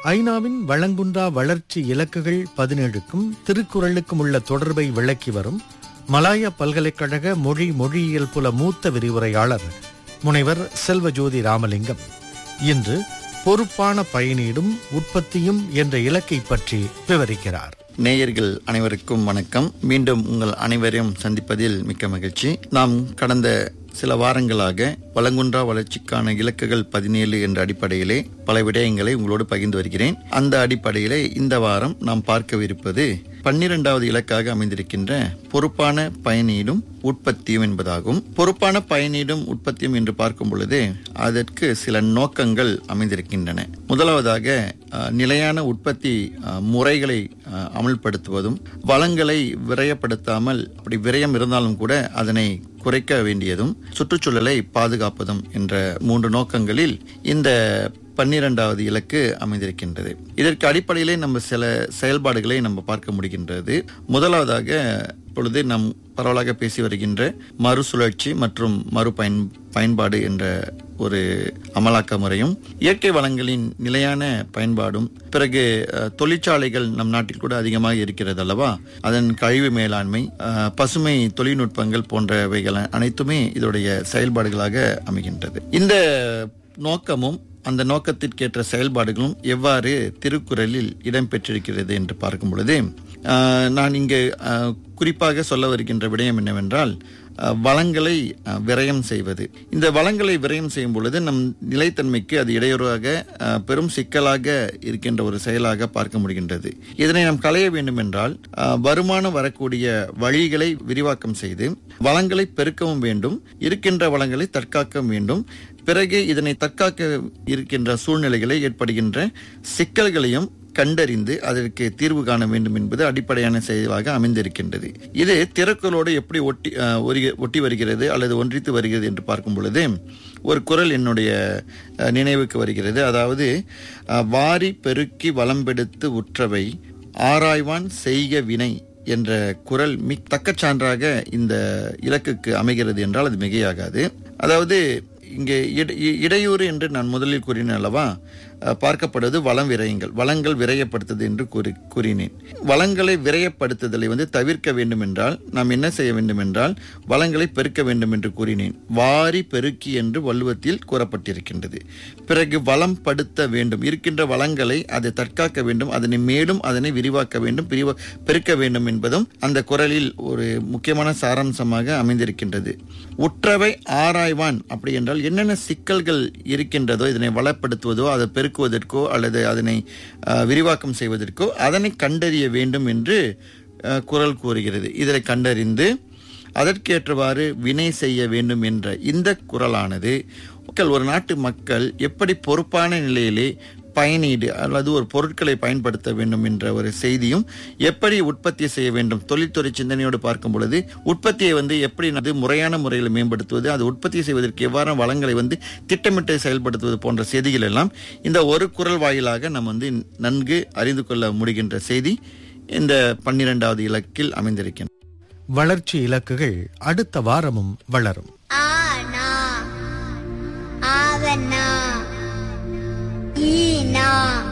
ஐநாவின் வளங்குன்றா வளர்ச்சி இலக்குகள் பதினேழுக்கும் திருக்குறளுக்கும் உள்ள தொடர்பை விளக்கி வரும் மலாயா பல்கலைக்கழக மொழி மொழியியல் புல மூத்த விரிவுரையாளர் முனைவர் செல்வஜோதி ராமலிங்கம் இன்று பொறுப்பான பயனீடும் உற்பத்தியும் என்ற இலக்கை பற்றி விவரிக்கிறார் நேயர்கள் அனைவருக்கும் வணக்கம் மீண்டும் உங்கள் அனைவரையும் சந்திப்பதில் மிக்க மகிழ்ச்சி நாம் கடந்த சில வாரங்களாக வளங்குன்றா வளர்ச்சிக்கான இலக்குகள் பதினேழு என்ற அடிப்படையிலே பல விடயங்களை உங்களோடு பகிர்ந்து வருகிறேன் அந்த அடிப்படையிலே இந்த வாரம் நாம் பார்க்கவிருப்பது பன்னிரெண்டாவது இலக்காக அமைந்திருக்கின்ற பொறுப்பான பயனீடும் உற்பத்தியும் என்பதாகும் பொறுப்பான பயனீடும் உற்பத்தியும் என்று பார்க்கும் பொழுது அதற்கு சில நோக்கங்கள் அமைந்திருக்கின்றன முதலாவதாக அஹ், நிலையான உற்பத்தி அஹ், முறைகளை அஹ், அமல்படுத்துவதும் வளங்களை விரயப்படுத்தாமல் அப்படி விரயம் இருந்தாலும் கூட அதனை குறைக்க வேண்டியதும் சுற்றுச்சூழலை பாதுகாப்பதும் என்ற மூன்று நோக்கங்களில் இந்த பன்னிரெண்டாவது இலக்கு அமைந்திருக்கின்றது இதற்கு அடிப்படையிலே நம்ம சில செயல்பாடுகளை நம்ம பார்க்க முடிகின்றது முதலாவதாக இப்பொழுது நாம் பரவலாக பேசி வருகின்ற மறுசுழற்சி மற்றும் மறு பயன் பயன்பாடு என்ற ஒரு அமலாக்க முறையும் இயற்கை வளங்களின் நிலையான பயன்பாடும் பிறகு அஹ், தொழிற்சாலைகள் நம் நாட்டில் கூட அதிகமாக இருக்கிறது அல்லவா அதன் கழிவு மேலாண்மை அஹ், பசுமை தொழில்நுட்பங்கள் போன்றவைகள் அனைத்துமே இதோடைய செயல்பாடுகளாக அமைகின்றது இந்த நோக்கமும் அந்த நோக்கத்திற்கேற்ற செயல்பாடுகளும் எவ்வாறு திருக்குறளில் இடம்பெற்றிருக்கிறது என்று பார்க்கும் பொழுது ஆஹ், நான் இங்கு ஆஹ், குறிப்பாக சொல்ல வருகின்ற விடயம் என்னவென்றால் ஆஹ், வளங்களை ஆஹ், விரயம் செய்வது இந்த வளங்களை விரயம் செய்யும் பொழுது நம் நிலைத்தன்மைக்கு அது இடையூறாக ஆஹ், பெரும் சிக்கலாக இருக்கின்ற ஒரு செயலாக பார்க்க முடிகின்றது இதனை நாம் களைய வேண்டும் என்றால் ஆஹ், வருமானம் வரக்கூடிய வழிகளை விரிவாக்கம் செய்து வளங்களை பெருக்கவும் வேண்டும் இருக்கின்ற வளங்களை தற்காக்க வேண்டும் பிறகு இதனை தற்காக்க இருக்கின்ற சூழ்நிலைகளை ஏற்படுகின்ற சிக்கல்களையும் கண்டறிந்து அதற்கு தீர்வு காண வேண்டும் என்பது அடிப்படையான செயலாக அமைந்திருக்கின்றது இது திறக்குறளோடு எப்படி ஒட்டி அஹ், ஒரி- ஒட்டி வருகிறது அல்லது ஒன்றித்து வருகிறது என்று பார்க்கும் பொழுது ஒரு குரல் என்னுடைய அஹ், நினைவுக்கு வருகிறது அதாவது அஹ், வாரி பெருக்கி வளம்பெடுத்து உற்றவை ஆராய்வான் செய்க வினை என்ற குரல் மிக் தக்கச் சான்றாக இந்த இலக்குக்கு அமைகிறது என்றால் அது மிகையாகாது அதாவது இங்கே இட- இ- இடையூறு என்று நான் முதலில் கூறினேன் அல்லவா அஹ், பார்க்கப்படுவது வளம் விரயங்கள் வளங்கள் விரயப்படுத்துது என்று கூறி கூறினேன் வளங்களை விரயப்படுத்துதலை வந்து தவிர்க்க வேண்டும் என்றால் நாம் என்ன செய்ய வேண்டும் என்றால் வளங்களை பெருக்க வேண்டும் என்று கூறினேன் வாரி பெருக்கி என்று வள்ளுவத்தில் கூறப்பட்டிருக்கின்றது பிறகு வளம் படுத்த வேண்டும் இருக்கின்ற வளங்களை அதை தற்காக்க வேண்டும் அதனை மேலும் அதனை விரிவாக்க வேண்டும் பிரிவ பெருக்க வேண்டும் என்பதும் அந்த குரலில் ஒரு முக்கியமான சாராம்சமாக அமைந்திருக்கின்றது உற்றவை ஆராய்வான் அப்படி என்றால் என்னென்ன சிக்கல்கள் இருக்கின்றதோ இதனை வளப்படுத்துவதோ அதை பெருக்குவதற்கோ அல்லது அதனை அஹ், விரிவாக்கம் செய்வதற்கோ அதனை கண்டறிய வேண்டும் என்று அஹ், குரல் கூறுகிறது இதனை கண்டறிந்து அதற்கேற்றவாறு வினை செய்ய வேண்டும் என்ற இந்த குரலானது மக்கள் ஒரு நாட்டு மக்கள் எப்படி பொறுப்பான நிலையிலே பயனீடு அல்லது ஒரு பொருட்களை பயன்படுத்த வேண்டும் என்ற ஒரு செய்தியும் எப்படி உற்பத்தி செய்ய வேண்டும் தொழில்துறை சிந்தனையோடு பார்க்கும் பொழுது உற்பத்தியை வந்து எப்படி அது முறையான முறையில் மேம்படுத்துவது அது உற்பத்தி செய்வதற்கு எவ்வாறு வளங்களை வந்து திட்டமிட்டு செயல்படுத்துவது போன்ற செய்திகள் எல்லாம் இந்த ஒரு குரல் வாயிலாக நம்ம வந்து நன்கு அறிந்து கொள்ள முடிகின்ற செய்தி இந்த பன்னிரெண்டாவது இலக்கில் அமைந்திருக்கின்றன வளர்ச்சி இலக்குகள் அடுத்த வாரமும் வளரும் ஆனா ஆவண்ணா ஈனா